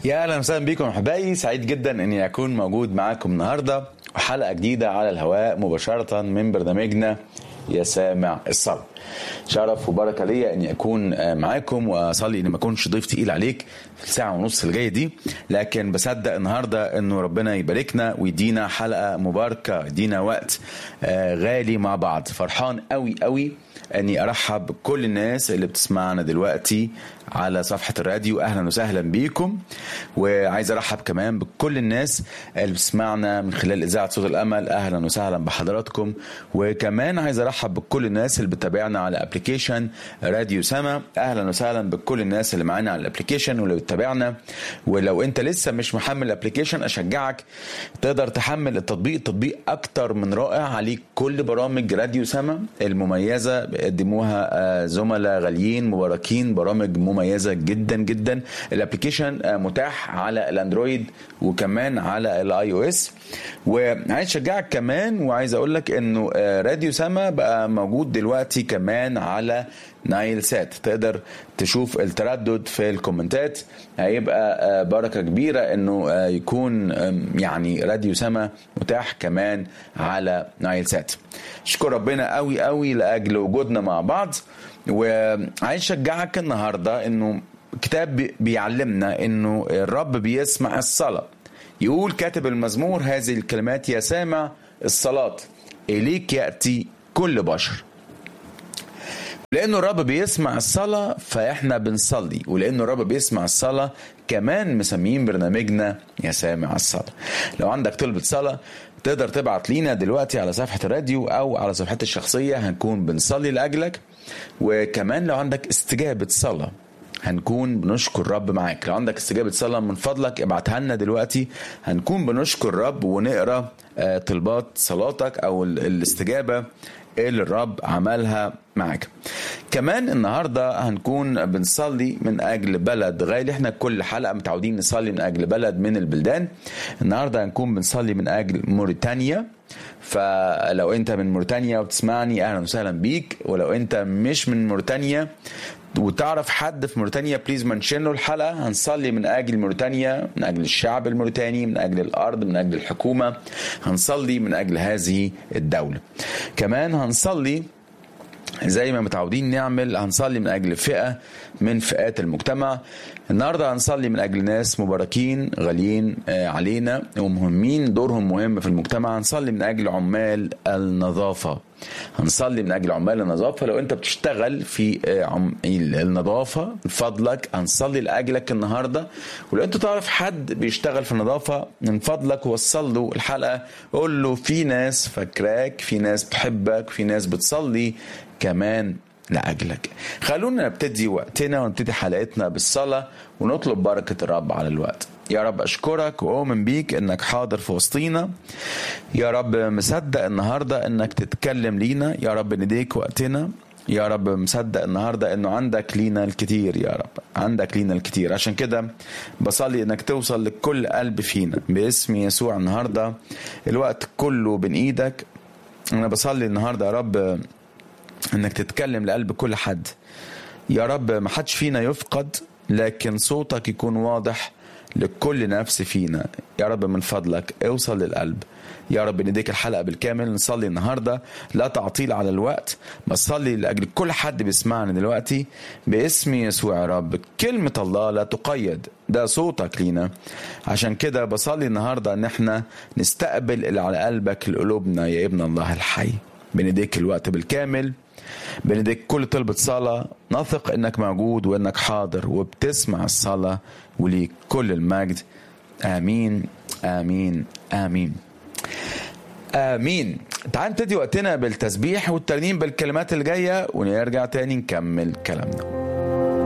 يا اهلا وسهلا بكم احبائي سعيد جدا اني اكون موجود معاكم النهارده وحلقه جديده على الهواء مباشره من برنامجنا يا سامع الصلاة شرف وبركه ليا اني اكون معاكم واصلي اني ما اكونش ضيف تقيل عليك في الساعه ونص الجايه دي لكن بصدق النهارده انه ربنا يباركنا ويدينا حلقه مباركه يدينا وقت غالي مع بعض فرحان قوي قوي اني ارحب بكل الناس اللي بتسمعنا دلوقتي على صفحة الراديو أهلا وسهلا بيكم وعايز أرحب كمان بكل الناس اللي بتسمعنا من خلال إذاعة صوت الأمل أهلا وسهلا بحضراتكم وكمان عايز أرحب بكل الناس اللي بتتابعنا على أبليكيشن راديو سما أهلا وسهلا بكل الناس اللي معانا على الأبليكيشن واللي بتتابعنا ولو أنت لسه مش محمل الأبليكيشن أشجعك تقدر تحمل التطبيق التطبيق أكتر من رائع عليه كل برامج راديو سما المميزة بيقدموها زملاء غاليين مباركين برامج مميزه جدا جدا الابلكيشن متاح على الاندرويد وكمان على الاي او اس وعايز اشجعك كمان وعايز اقول لك انه راديو سما بقى موجود دلوقتي كمان على نايل سات تقدر تشوف التردد في الكومنتات هيبقى بركه كبيره انه يكون يعني راديو سما متاح كمان على نايل سات اشكر ربنا قوي قوي لاجل وجودنا مع بعض وعايز اشجعك النهارده انه كتاب بيعلمنا انه الرب بيسمع الصلاه يقول كاتب المزمور هذه الكلمات يا سامع الصلاه اليك ياتي كل بشر لانه الرب بيسمع الصلاه فاحنا بنصلي ولانه الرب بيسمع الصلاه كمان مسميين برنامجنا يا سامع الصلاه لو عندك طلبه صلاه تقدر تبعت لينا دلوقتي على صفحه الراديو او على صفحتي الشخصيه هنكون بنصلي لاجلك وكمان لو عندك استجابه صلاه هنكون بنشكر الرب معاك لو عندك استجابة صلاة من فضلك ابعتها لنا دلوقتي هنكون بنشكر الرب ونقرا طلبات صلاتك او الاستجابة اللي الرب عملها معاك كمان النهارده هنكون بنصلي من اجل بلد غالي احنا كل حلقه متعودين نصلي من اجل بلد من البلدان النهارده هنكون بنصلي من اجل موريتانيا فلو انت من موريتانيا وبتسمعني اهلا وسهلا بيك ولو انت مش من موريتانيا وتعرف حد في موريتانيا بليز منشن له الحلقه هنصلي من اجل موريتانيا من اجل الشعب الموريتاني من اجل الارض من اجل الحكومه هنصلي من اجل هذه الدوله كمان هنصلي زي ما متعودين نعمل هنصلي من اجل فئه من فئات المجتمع النهارده هنصلي من اجل ناس مباركين غاليين علينا ومهمين دورهم مهم في المجتمع هنصلي من اجل عمال النظافه هنصلي من اجل عمال النظافه لو انت بتشتغل في النظافه من فضلك هنصلي لاجلك النهارده ولو انت تعرف حد بيشتغل في النظافه من فضلك وصل له الحلقه قول له في ناس فاكراك في ناس بتحبك في ناس بتصلي كمان لاجلك خلونا نبتدي وقتنا ونبتدي حلقتنا بالصلاه ونطلب بركه الرب على الوقت يا رب اشكرك واؤمن بيك انك حاضر في وسطينا يا رب مصدق النهارده انك تتكلم لينا يا رب نديك وقتنا يا رب مصدق النهارده انه عندك لينا الكتير يا رب عندك لينا الكتير عشان كده بصلي انك توصل لكل قلب فينا باسم يسوع النهارده الوقت كله بين ايدك انا بصلي النهارده يا رب انك تتكلم لقلب كل حد يا رب ما حدش فينا يفقد لكن صوتك يكون واضح لكل نفس فينا يا رب من فضلك اوصل للقلب يا رب نديك الحلقه بالكامل نصلي النهارده لا تعطيل على الوقت بصلي لاجل كل حد بيسمعنا دلوقتي باسم يسوع يا رب كلمه الله لا تقيد ده صوتك لينا عشان كده بصلي النهارده ان احنا نستقبل اللي على قلبك لقلوبنا يا ابن الله الحي بنديك الوقت بالكامل بنديك كل طلبة صلاة نثق انك موجود وانك حاضر وبتسمع الصلاة وليك كل المجد امين امين امين امين تعال نبتدي وقتنا بالتسبيح والترنيم بالكلمات الجايه ونرجع تاني نكمل كلامنا